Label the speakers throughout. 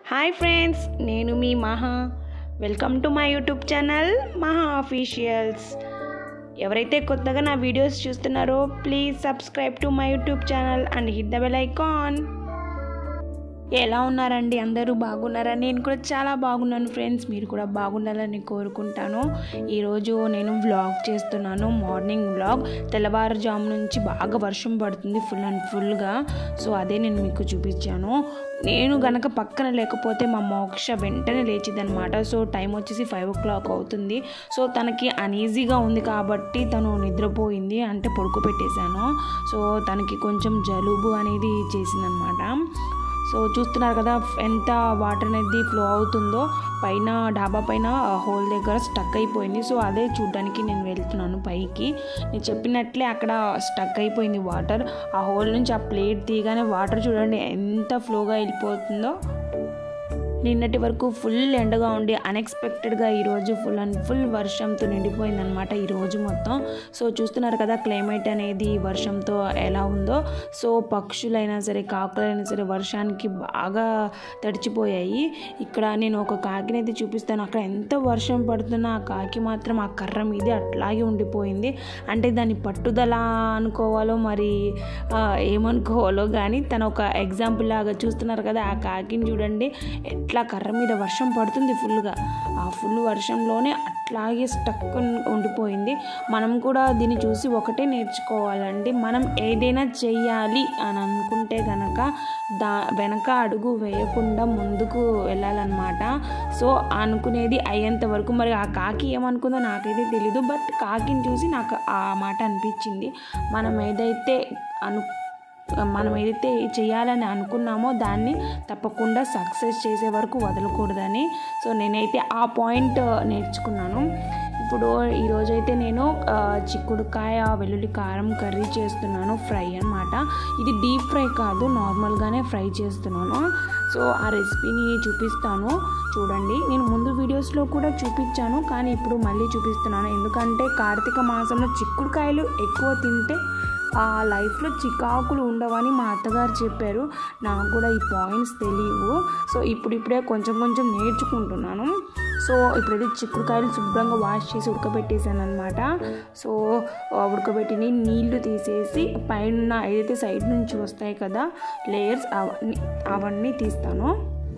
Speaker 1: hi friends నేను మీ Maha welcome to my YouTube channel Maha officials ఎవరైతే కొత్తగా నా వీడియోస్ చూస్తున్నారో please subscribe to my YouTube channel and hit the bell icon ఎలా ఉన్నారండి అందరూ బాగున్నారా నేను కూడా చాలా బాగున్నాను ఫ్రెండ్స్ మీరు కూడా బాగుండాలని కోరుకుంటాను ఈరోజు నేను వ్లాగ్ చేస్తున్నాను మార్నింగ్ వ్లాగ్ తెల్లవారుజాము నుంచి బాగా వర్షం పడుతుంది ఫుల్ అండ్ ఫుల్గా సో అదే నేను మీకు చూపించాను నేను గనక పక్కన లేకపోతే మా మోక్ష వెంటనే లేచిదనమాట సో టైం వచ్చేసి ఫైవ్ ఓ క్లాక్ అవుతుంది సో తనకి అన్ఈజీగా ఉంది కాబట్టి తను నిద్రపోయింది అంటే పడుకోబెట్టేశాను సో తనకి కొంచెం జలుబు అనేది చేసిందనమాట సో చూస్తున్నారు కదా ఎంత వాటర్ అనేది ఫ్లో అవుతుందో పైన డాబా పైన హోల్ దగ్గర స్టక్ అయిపోయింది సో అదే చూడడానికి నేను వెళ్తున్నాను పైకి నేను చెప్పినట్లే అక్కడ స్టక్ అయిపోయింది వాటర్ ఆ హోల్ నుంచి ఆ ప్లేట్ తీయగానే వాటర్ చూడండి ఎంత ఫ్లోగా వెళ్ళిపోతుందో నిన్నటి వరకు ఫుల్ ఎండగా ఉండి అన్ఎక్స్పెక్టెడ్గా ఈరోజు ఫుల్ అండ్ ఫుల్ వర్షంతో నిండిపోయిందనమాట ఈరోజు మొత్తం సో చూస్తున్నారు కదా క్లైమేట్ అనేది వర్షంతో ఎలా ఉందో సో పక్షులైనా సరే కాకులైనా సరే వర్షానికి బాగా తడిచిపోయాయి ఇక్కడ నేను ఒక కాకిని అయితే చూపిస్తాను అక్కడ ఎంత వర్షం పడుతున్నా ఆ కాకి మాత్రం ఆ కర్ర మీదే అట్లాగే ఉండిపోయింది అంటే దాని పట్టుదల అనుకోవాలో మరి ఆ, ఏమనుకోవాలో కానీ తన ఒక ఎగ్జాంపుల్ లాగా చూస్తున్నారు కదా ఆ కాకిని చూడండి ఎట్లా కర్ర మీద వర్షం పడుతుంది ఫుల్గా ఆ ఫుల్ వర్షంలోనే అట్లాగే స్టక్ ఉండిపోయింది మనం కూడా దీన్ని చూసి ఒకటే నేర్చుకోవాలండి మనం ఏదైనా చెయ్యాలి అని అనుకుంటే కనుక దా వెనక అడుగు వేయకుండా ముందుకు వెళ్ళాలన్నమాట సో అనుకునేది అయ్యేంత వరకు మరి ఆ కాకి ఏమనుకుందో నాకైతే తెలీదు బట్ కాకిని చూసి నాకు ఆ మాట అనిపించింది మనం ఏదైతే అను మనం ఏదైతే చేయాలని అనుకున్నామో దాన్ని తప్పకుండా సక్సెస్ చేసే వరకు వదలకూడదని సో నేనైతే ఆ పాయింట్ నేర్చుకున్నాను ఇప్పుడు ఈరోజైతే నేను ఆ, చిక్కుడుకాయ వెల్లుల్లి కారం కర్రీ చేస్తున్నాను ఫ్రై అన్నమాట ఇది డీప్ ఫ్రై కాదు నార్మల్గానే ఫ్రై చేస్తున్నాను సో ఆ రెసిపీని చూపిస్తాను చూడండి నేను ముందు వీడియోస్లో కూడా చూపించాను కానీ ఇప్పుడు మళ్ళీ చూపిస్తున్నాను ఎందుకంటే కార్తీక మాసంలో చిక్కుడుకాయలు ఎక్కువ తింటే ఆ లైఫ్లో చికాకులు ఉండవని మా అత్తగారు చెప్పారు నాకు కూడా ఈ పాయింట్స్ తెలియవు సో ఇప్పుడు ఇప్పుడే కొంచెం కొంచెం నేర్చుకుంటున్నాను సో ఇప్పుడైతే చిక్కుడుకాయలు శుభ్రంగా వాష్ చేసి ఉడకబెట్టేసాను అనమాట సో ఆ ఉడకబెట్టిని నీళ్లు తీసేసి పైన ఏదైతే సైడ్ నుంచి వస్తాయి కదా లేయర్స్ అవన్నీ అవన్నీ తీస్తాను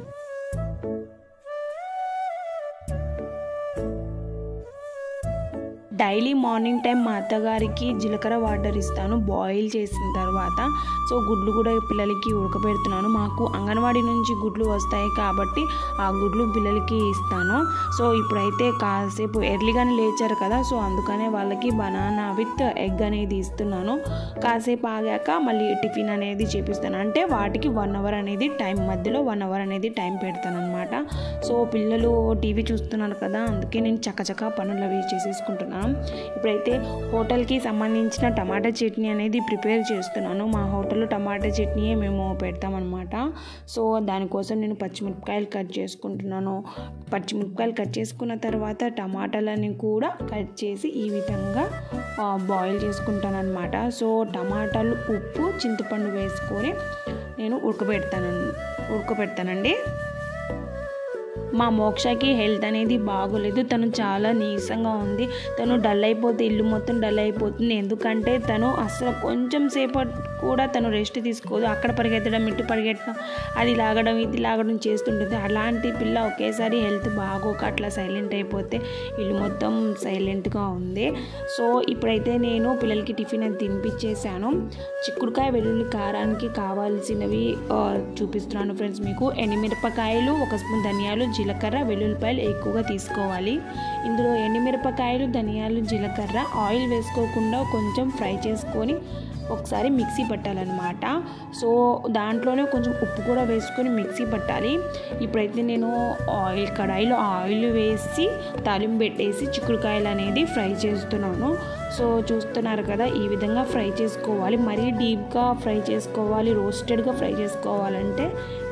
Speaker 1: డైలీ మార్నింగ్ టైం మా అత్తగారికి జీలకర్ర వాటర్ ఇస్తాను బాయిల్ చేసిన తర్వాత సో గుడ్లు కూడా పిల్లలకి ఉడకబెడుతున్నాను మాకు అంగన్వాడీ నుంచి గుడ్లు వస్తాయి కాబట్టి ఆ గుడ్లు పిల్లలకి ఇస్తాను సో ఇప్పుడైతే కాసేపు ఎర్లీగానే లేచారు కదా సో అందుకనే వాళ్ళకి బనానా విత్ ఎగ్ అనేది ఇస్తున్నాను కాసేపు ఆగాక మళ్ళీ టిఫిన్ అనేది చేపిస్తాను అంటే వాటికి వన్ అవర్ అనేది టైం మధ్యలో వన్ అవర్ అనేది టైం పెడతాను అనమాట సో పిల్లలు టీవీ చూస్తున్నారు కదా అందుకే నేను చక్కచక్క పనులు అవి చేసేసుకుంటున్నాను ఇప్పుడైతే హోటల్కి సంబంధించిన టమాటా చట్నీ అనేది ప్రిపేర్ చేస్తున్నాను మా హోటల్లో టమాటా చట్నీయే మేము పెడతామన్నమాట సో దానికోసం నేను పచ్చిమిరపకాయలు కట్ చేసుకుంటున్నాను పచ్చిమిరపకాయలు కట్ చేసుకున్న తర్వాత టమాటాలని కూడా కట్ చేసి ఈ విధంగా బాయిల్ చేసుకుంటాను అనమాట సో టమాటాలు ఉప్పు చింతపండు వేసుకొని నేను ఉడకబెడతాను ఉడకబెడతానండి మా మోక్షకి హెల్త్ అనేది బాగోలేదు తను చాలా నీరసంగా ఉంది తను డల్ అయిపోతే ఇల్లు మొత్తం డల్ అయిపోతుంది ఎందుకంటే తను అసలు కొంచెం సేపటి కూడా తను రెస్ట్ తీసుకోదు అక్కడ పరిగెత్తడం ఇటు పరిగెత్తడం అది లాగడం ఇది లాగడం చేస్తుంటుంది అలాంటి పిల్ల ఒకేసారి హెల్త్ బాగోక అట్లా సైలెంట్ అయిపోతే ఇల్లు మొత్తం సైలెంట్గా ఉంది సో ఇప్పుడైతే నేను పిల్లలకి టిఫిన్ అది తినిపించేసాను చిక్కుడుకాయ వెల్లుల్లి కారానికి కావాల్సినవి ఆ, చూపిస్తున్నాను ఫ్రెండ్స్ మీకు ఎండుమిరపకాయలు ఒక స్పూన్ ధనియాలు జీలకర్ర వెల్లుల్లిపాయలు ఎక్కువగా తీసుకోవాలి ఇందులో ఎండుమిరపకాయలు ధనియాలు జీలకర్ర ఆయిల్ వేసుకోకుండా కొంచెం ఫ్రై చేసుకొని ఒకసారి మిక్సీ పట్టాలన్నమాట సో దాంట్లోనే కొంచెం ఉప్పు కూడా వేసుకొని మిక్సీ పట్టాలి ఇప్పుడైతే నేను ఆయిల్ కడాయిలో ఆయిల్ వేసి తాలింపు పెట్టేసి చిక్కుడుకాయలు అనేది ఫ్రై చేస్తున్నాను సో చూస్తున్నారు కదా ఈ విధంగా ఫ్రై చేసుకోవాలి మరీ డీప్గా ఫ్రై చేసుకోవాలి రోస్టెడ్గా ఫ్రై చేసుకోవాలంటే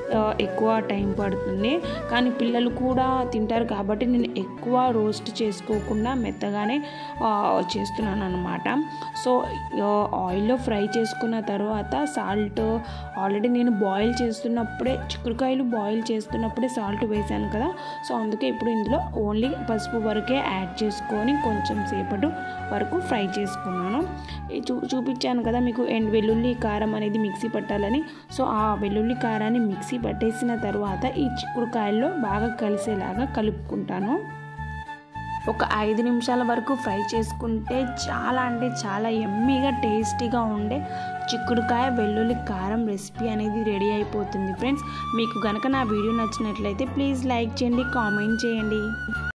Speaker 1: ఆ, ఎక్కువ టైం పడుతుంది కానీ పిల్లలు కూడా తింటారు కాబట్టి నేను ఎక్కువ రోస్ట్ చేసుకోకుండా మెత్తగానే ఆ, చేస్తున్నాను అనమాట సో ఆ, ఆయిల్లో ఫ్రై చేసుకున్న తర్వాత సాల్ట్ ఆల్రెడీ నేను బాయిల్ చేస్తున్నప్పుడే చిక్కుడుకాయలు బాయిల్ చేస్తున్నప్పుడే సాల్ట్ వేసాను కదా సో అందుకే ఇప్పుడు ఇందులో ఓన్లీ పసుపు వరకే యాడ్ చేసుకొని కొంచెం సేపటి వరకు ఫ్రై చేసుకున్నాను ఈ చూ చూపించాను కదా మీకు అండ్ వెల్లుల్లి కారం అనేది మిక్సీ పట్టాలని సో ఆ వెల్లుల్లి కారాన్ని మిక్సీ పట్టేసిన తర్వాత ఈ చిక్కుడుకాయల్లో బాగా కలిసేలాగా కలుపుకుంటాను ఒక ఐదు నిమిషాల వరకు ఫ్రై చేసుకుంటే చాలా అంటే చాలా ఎమ్మీగా టేస్టీగా ఉండే చిక్కుడుకాయ వెల్లుల్లి కారం రెసిపీ అనేది రెడీ అయిపోతుంది ఫ్రెండ్స్ మీకు కనుక నా వీడియో నచ్చినట్లయితే ప్లీజ్ లైక్ చేయండి కామెంట్ చేయండి